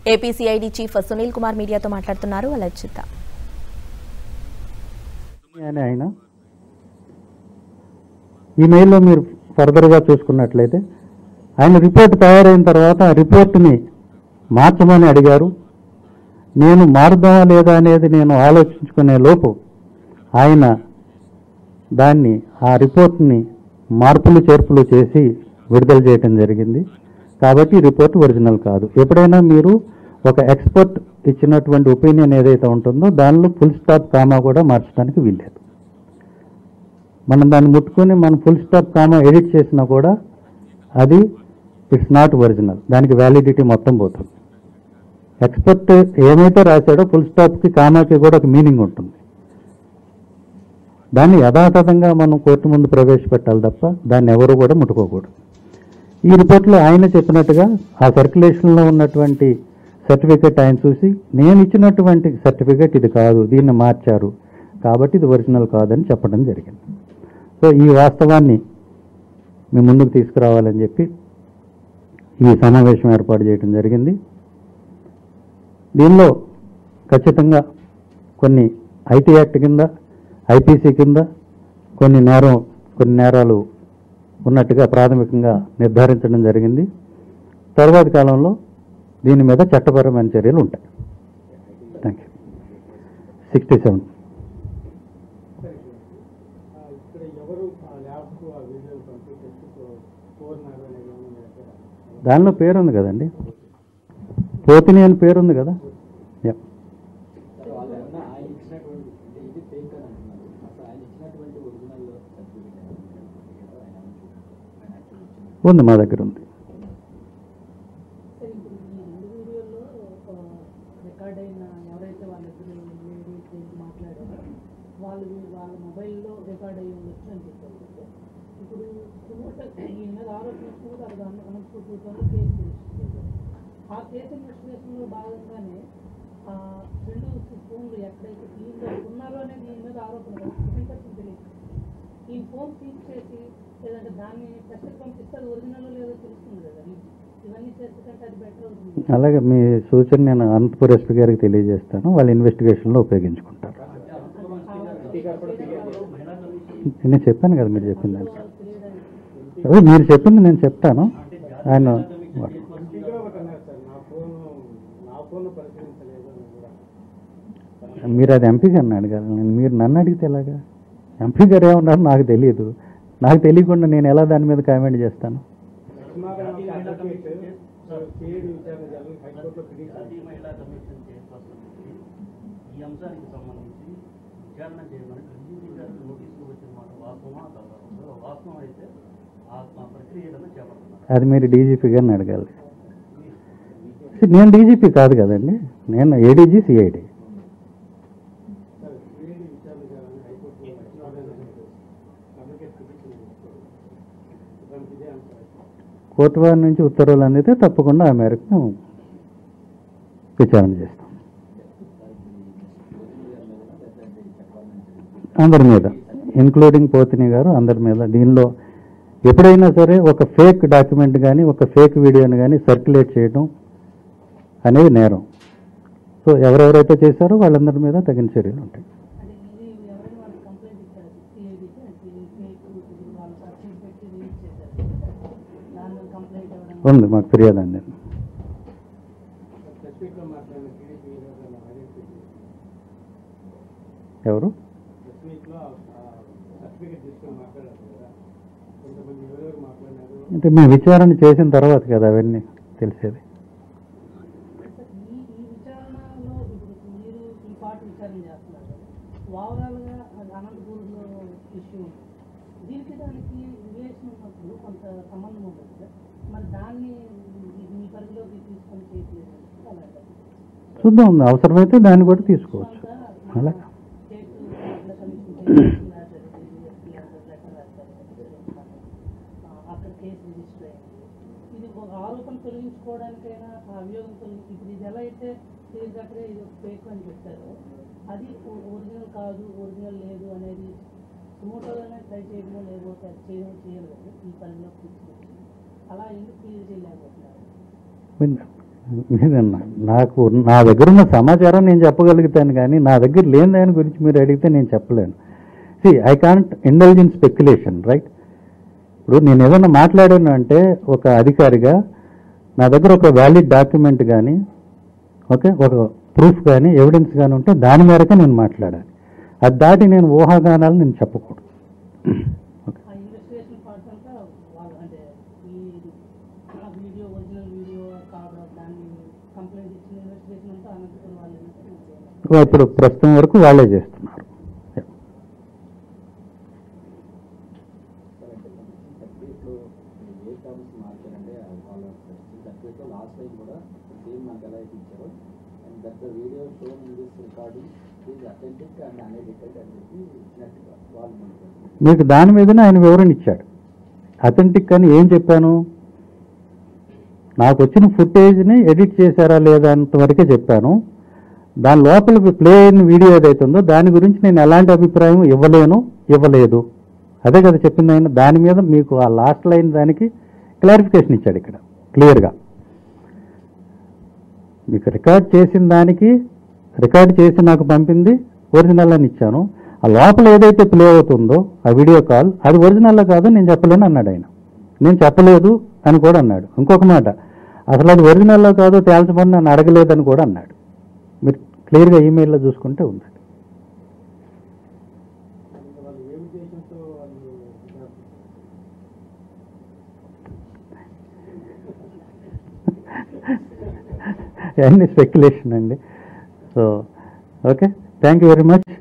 ఏపీసీఐడి chief Sunil Kumar మీడియాతో మాట్లాడుతున్నారు అలా చూద్దాం అని ఆయన ఈమెయిల్లో మీరు ఫర్దర్గా చూసుకున్నట్లయితే ఆయన రిపోర్ట్ తయారైన తర్వాత ఆ రిపోర్ట్ని మార్చమని అడిగారు నేను మారుదామా లేదా అనేది నేను ఆలోచించుకునే లోపు ఆయన దాన్ని ఆ రిపోర్ట్ని మార్పులు చేర్పులు చేసి విడుదల చేయటం జరిగింది కాబట్టి ఈ రిపోర్ట్ ఒరిజినల్ కాదు ఎప్పుడైనా మీరు ఒక ఎక్స్పర్ట్ ఇచ్చినటువంటి ఒపీనియన్ ఏదైతే ఉంటుందో దానిలో ఫుల్ స్టాప్ కామా కూడా మార్చడానికి వీల్లేదు మనం దాన్ని ముట్టుకొని మనం ఫుల్ స్టాప్ కామా ఎడిట్ చేసినా కూడా అది ఇట్స్ నాట్ ఒరిజినల్ దానికి వ్యాలిడిటీ మొత్తం పోతుంది ఎక్స్పర్ట్ ఏమైతే రాశాడో ఫుల్ స్టాప్కి కామాకి కూడా ఒక మీనింగ్ ఉంటుంది దాన్ని యథాతథంగా మనం కోర్టు ముందు ప్రవేశపెట్టాలి తప్ప దాన్ని ఎవరు కూడా ముట్టుకోకూడదు ఈ రిపోర్ట్లో ఆయన చెప్పినట్టుగా ఆ సర్క్యులేషన్లో ఉన్నటువంటి సర్టిఫికెట్ ఆయన చూసి నేను ఇచ్చినటువంటి సర్టిఫికెట్ ఇది కాదు దీన్ని మార్చారు కాబట్టి ఇది ఒరిజినల్ కాదని చెప్పడం జరిగింది సో ఈ వాస్తవాన్ని మీ ముందుకు తీసుకురావాలని చెప్పి ఈ సమావేశం ఏర్పాటు చేయడం జరిగింది దీనిలో ఖచ్చితంగా కొన్ని ఐటీ యాక్ట్ కింద ఐపీసీ కింద కొన్ని నేరం కొన్ని నేరాలు ఉన్నట్టుగా ప్రాథమికంగా నిర్ధారించడం జరిగింది తర్వాతి కాలంలో దీని మీద చట్టపరమైన చర్యలు ఉంటాయి థ్యాంక్ యూ సిక్స్టీ సెవెన్ ఇక్కడ ఎవరు ఆ ల్యాబ్కు ఆ వీడియోలు పంపించేసి కోరినారు అనేది ఏమన్నా మీ దగ్గర దానిలో పేరుంది కదండి పోతిని అని పేరుంది కదా యా వాళ్ళు ఏమన్నా ఆయన ఇచ్చినటువంటి అంటే ఇది ఫేక్ అని అంటున్నారు అసలు ఆయన ఇచ్చినటువంటి ఒరిజినల్ సర్టిఫికేట్ ఆయన ఆయన యాక్చువల్ ఇచ్చిన ఉంది మా దగ్గర ఉంది సరే ఇప్పుడు ఈ రెండు వీడియోల్లో రికార్డ్ అయిన ఎవరైతే వాళ్ళిద్దరు లేడీస్ గురించి మాట్లాడారో వాళ్ళు వాళ్ళ మొబైల్లో రికార్డ్ అయ్యి ఉండొచ్చు అని చెప్పారు కదా. ఇప్పుడు సుమోట ఈయన మీద ఆరోపణ వచ్చినప్పుడు అది అన- అనంతపూర్ కోర్టులో కేసు రిజిస్టర్ చేశారు ఆ కేసు ఇన్వెస్టిగేషన్లో భాగంగానే ఆ రెండు ఫోన్లు ఎక్కడైతే ఈయన ఉన్నారో అనేది ఈయన మీద ఆరోపణ కదా. సెకండ్ పర్సన్ తెలియదు ఈ ఫోన్ సీజ్ చేసి లేదంటే దాన్ని టెస్ట్కి పంపిస్తే అది ఒరిజినల్ లేదో తెలుస్తుంది కదా ఇవన్నీ చేస్తే కంటే అది బెటర్ అవుతుంది అలాగే మీ సూచన నేను అనంతపూర్ ఎస్పీ గారికి తెలియజేస్తాను వాళ్ళ ఇన్వెస్టిగేషన్లో ఉపయోగించుకుంటారు నేను చెప్పాను కదా మీరు చెప్పిన దానికి అదే మీరు చెప్పింది నేను చెప్తాను ఆయన స్పీకర్ ఒకటి అన్నారు సార్ నా ఫోన్ నా ఫోన్ పరిశీలించలేదు అని కూడా మీరు అది ఎంపీ గారిని అడగాలి నేను మీరు నన్ను అడిగితే ఎలాగా ఎంపీ గారు ఏమన్నారు నాకు తెలియదు నాకు తెలియకుండా నేను ఎలా దాని మీద కామెంట్ చేస్తాను లక్ష్మారావు అడ్వకేట్ సిఐడి విచారణ జరగని హైకోర్టులో పిటిషన్ జాతీయ మహిళా కమిషన్ చైర్పర్సన్ నుంచి ఈ అంశానికి సంబంధించి విచారణ చేయమని డీజీపీ గారికి నోటీసులు వచ్చిన మాట వాస్తవమా కాదా ఒకవేళ వాస్తవం అయితే ఆ ఆ ప్రక్రియ ఏదైనా చేపడుతున్నారు అది మీరు డీజీపీ గారిని అడగాలి నేను డీజీపీ కాదు కదండి నేను ఏడీజీ సిఐడి సార్ సిఐడి విచారణ జరగని హైకోర్టులో లక్ష్మారావు అడ్వకేట్ పిటిషన్ దానికి ఇదే అంశారు కోర్టు వారి నుంచి ఉత్తర్వులు అందితే తప్పకుండా ఆ మేరకు మేము విచారణ చేస్తాం అందరి మీద ఇంక్లూడింగ్ పోతిని గారు అందరి మీద దీనిలో ఎప్పుడైనా సరే ఒక ఫేక్ డాక్యుమెంట్ కానీ ఒక ఫేక్ వీడియోని కానీ సర్క్యులేట్ చేయడం అనేది నేరం సో ఎవరెవరైతే చేశారో వాళ్ళందరి మీద తగిన చర్యలు ఉంటాయి అది ఇది ఎవరైనా వాళ్ళు కంప్లైంట్ ఇచ్చారు సిఐడికి అంటే ఇది ఫేక్ ఇది వాళ్ళు సర్టిఫికేట్ పెట్టి రిలీజ్ చేశారు దాని మీద కంప్లైంట్ ఇవ్వడం ఉంది మాకు ఫిర్యాదు అందింది స్పెసిఫిక్గా మాట్లాడిన టీడీపీ లీడర్లను ఐడెంటిఫై చేసి ఎవరు ప్రెస్ మీట్లో సర్టిఫికేట్ తీసుకొని మాట్లాడారు కదా కొంతమంది ఎవరెవరు మాట్లాడినారు అంటే మేము విచారణ చేసిన తర్వాత కదా అవన్నీ తెలిసేది ఈ ఈ విచారణలో ఇప్పుడు మీరు ఈ పార్ట్ విచారణ చేస్తున్నారు కదా ఓవరాల్గా అది అనంతపూర్లో ఇష్యూ ఉంది దీనికి దానికి రిలేషన్ ఉన్నప్పుడు కొంత సంబంధం ఉంటుంది కదా మరి దాన్ని మీ- మీ పరిధిలోకి తీసుకొని చేయట్లేదు అలాగే చూద్దాం అవసరమైతే దాన్ని కూడా తీసుకోవచ్చు కొంత అలా స్టేట్ ఎన్నికల కమిషన్ చేసిన లెటర్ రాస్తారు ఆ, అక్కడ కేసు రిజిస్టర్ అయింది ఇది ఒక ఆరోపణ తొలగించుకోవడానికైనా ఆ అభియోగం తొలగి ఇప్పుడు ఇది ఎలా అయితే కేసు అక్కడే ఇది ఒక ఫేక్ అని చెప్తారో అది ఒ- ఒరిజినల్ కాదు ఒరిజినల్ లేదు అనేది సుమోటోగానే ట్రై చేయడమో లేకపోతే అది చేయడం చేయాలి కదా ఈ పరిధిలోకి తీసుకొచ్చి అలా ఎందుకు క్లియర్ చేయలేకపోతున్నారు విన్- లేదన్నా నాకు నా దగ్గర ఉన్న సమాచారం నేను చెప్పగలుగుతాను కానీ నా దగ్గర లేని దాని గురించి మీరు అడిగితే నేను చెప్పలేను see I can't indulge in speculation right ఇప్పుడు నేను ఏదైనా మాట్లాడాను అంటే ఒక అధికారిగా నా దగ్గర ఒక వ్యాలిడ్ డాక్యుమెంట్ కానీ ఓకే ఒక ప్రూఫ్ కానీ ఎవిడెన్స్ కానీ ఉంటే దాని మేరకే నేను మాట్లాడాలి అది దాటి నేను ఊహాగానాలు నేను చెప్పకూడదు ఓకే ఆ ఇన్వెస్టిగేషన్ పార్ట్స్ అంతా వాళ్ళు అంటే ఈ ఆ వీడియో ఒరిజినల్ వీడియో కావడం దాన్ని కంప్లైంట్ ఇచ్చిన ఇన్వెస్టిగేషన్ అంతా అనంతపురం వాళ్ళు ఇప్పుడు ప్రస్తుతం వరకు వాళ్ళే చేస్తున్నారు సార్ అంటే సర్టిఫికేట్లో ఏ టర్మ్స్ మార్చారంటే వాళ్ళ సర్టిఫికేట్లో లాస్ట్ టైం కూడా సేమ్ మనకు ఎలా అయితే ఇచ్చారో and that the video shown in this recording is authentic and unedited అని చెప్పి ఇచ్చినట్టుగా వాళ్ళు మనకు మీకు దాని మీదనే ఆయన వివరణ ఇచ్చాడు అథెంటిక్ అని ఏం చెప్పాను నాకు వచ్చిన ఫుటేజ్ని ఎడిట్ చేశారా లేదా అంతవరకే చెప్పాను దాని లోపల ప్లే అయిన వీడియో ఏదైతే ఉందో దాని గురించి నేను ఎలాంటి అభిప్రాయం ఇవ్వలేను ఇవ్వలేదు అదే కదా చెప్పింది ఆయన దాని మీద మీకు ఆ లాస్ట్ లైన్ దానికి క్లారిఫికేషన్ ఇచ్చాడు ఇక్కడ క్లియర్గా మీకు రికార్డ్ చేసిన దానికి రికార్డ్ చేసి నాకు పంపింది ఒరిజినల్ అని ఇచ్చాను ఆ లోపల ఏదైతే ప్లే అవుతుందో ఆ వీడియో కాల్ అది ఒరిజినల్ కాదు నేను చెప్పలేను అన్నాడు ఆయన నేను చెప్పలేదు అని కూడా అన్నాడు ఇంకొక మాట అసలు అది ఒరిజినల్లో కాదో తేల్చమని నన్ను అడగలేదని కూడా అన్నాడు మీరు క్లియర్గా ఈమెయిల్లో చూసుకుంటే ఉంది ఇంకా వాళ్ళు ఏ ఉద్దేశంతో వాళ్ళు ఇలా అన్ని స్పెక్యులేషన్ అండి so okay thank you very much